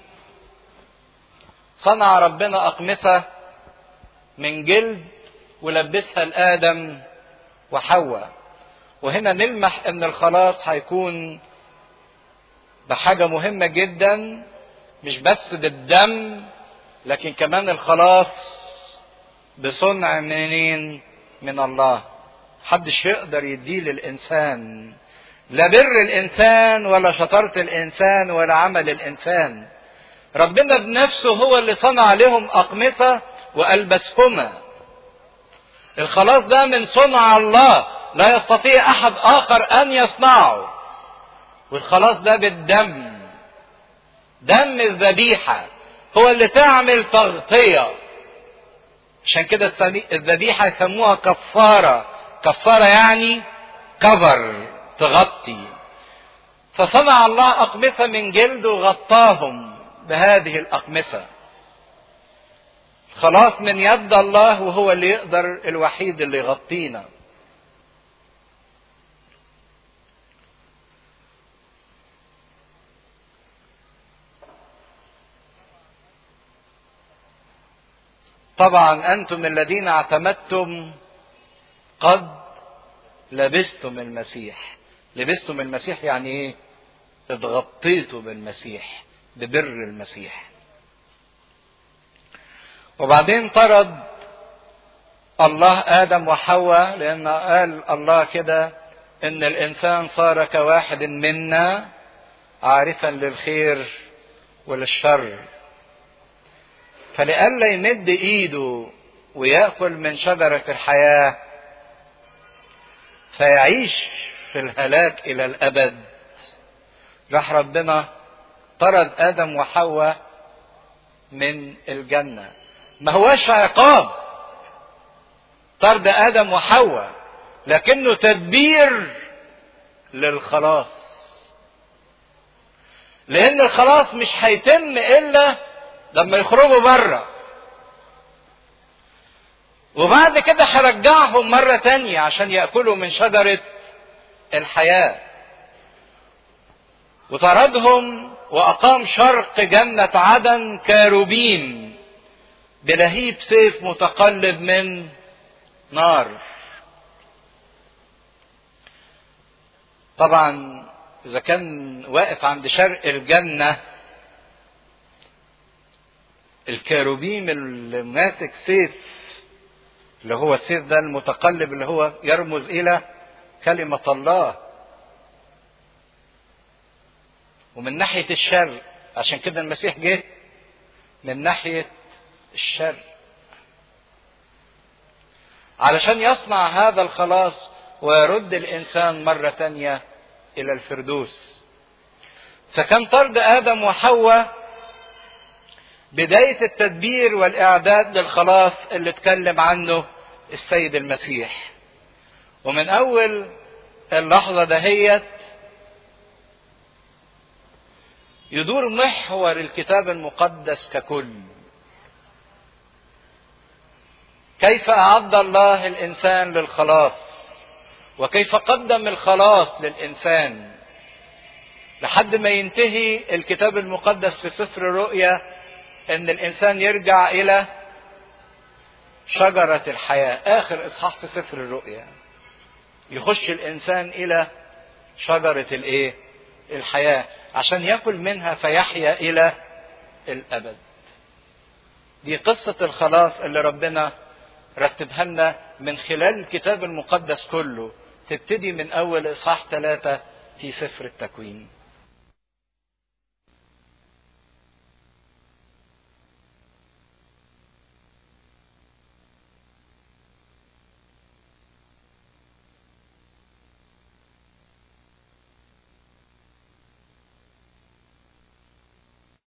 صنع ربنا أقمصة من جلد ولبسها لآدم وحواء وهنا نلمح ان الخلاص هيكون بحاجة مهمة جدا مش بس بالدم لكن كمان الخلاص بصنع منين من الله محدش يقدر يديه للإنسان لا بر الإنسان ولا شطارة الإنسان ولا عمل الإنسان ربنا بنفسه هو اللي صنع لهم أقمصة وألبسهما الخلاص ده من صنع الله لا يستطيع أحد آخر أن يصنعه والخلاص ده بالدم دم الذبيحة هو اللي تعمل تغطية عشان كده الذبيحة يسموها كفارة كفارة يعني كفر تغطي فصنع الله أقمصة من جلد وغطاهم بهذه الأقمصة خلاص من يد الله وهو اللي يقدر الوحيد اللي يغطينا طبعا انتم الذين اعتمدتم قد لبستم المسيح لبستم المسيح يعني ايه اتغطيتوا بالمسيح ببر المسيح وبعدين طرد الله ادم وحواء لان قال الله كده ان الانسان صار كواحد منا عارفا للخير وللشر فلئلا يمد ايده وياكل من شجره الحياه فيعيش في الهلاك الى الابد راح ربنا طرد ادم وحواء من الجنه ما هوش عقاب طرد ادم وحواء لكنه تدبير للخلاص لان الخلاص مش هيتم الا لما يخرجوا بره وبعد كده هرجعهم مرة تانية عشان يأكلوا من شجرة الحياة وطردهم وأقام شرق جنة عدن كاروبين بلهيب سيف متقلب من نار طبعا إذا كان واقف عند شرق الجنة الكاروبيم اللي ماسك سيف اللي هو السيف ده المتقلب اللي هو يرمز الى كلمة الله ومن ناحية الشر عشان كده المسيح جه من ناحية الشر علشان يصنع هذا الخلاص ويرد الإنسان مرة تانية إلى الفردوس فكان طرد آدم وحواء بداية التدبير والإعداد للخلاص اللي اتكلم عنه السيد المسيح ومن أول اللحظة دهيت يدور محور الكتاب المقدس ككل كيف أعد الله الإنسان للخلاص وكيف قدم الخلاص للإنسان لحد ما ينتهي الكتاب المقدس في سفر الرؤيا ان الانسان يرجع الى شجرة الحياة اخر اصحاح في سفر الرؤيا يخش الانسان الى شجرة الايه الحياة عشان ياكل منها فيحيا الى الابد دي قصة الخلاص اللي ربنا رتبها لنا من خلال الكتاب المقدس كله تبتدي من اول اصحاح ثلاثة في سفر التكوين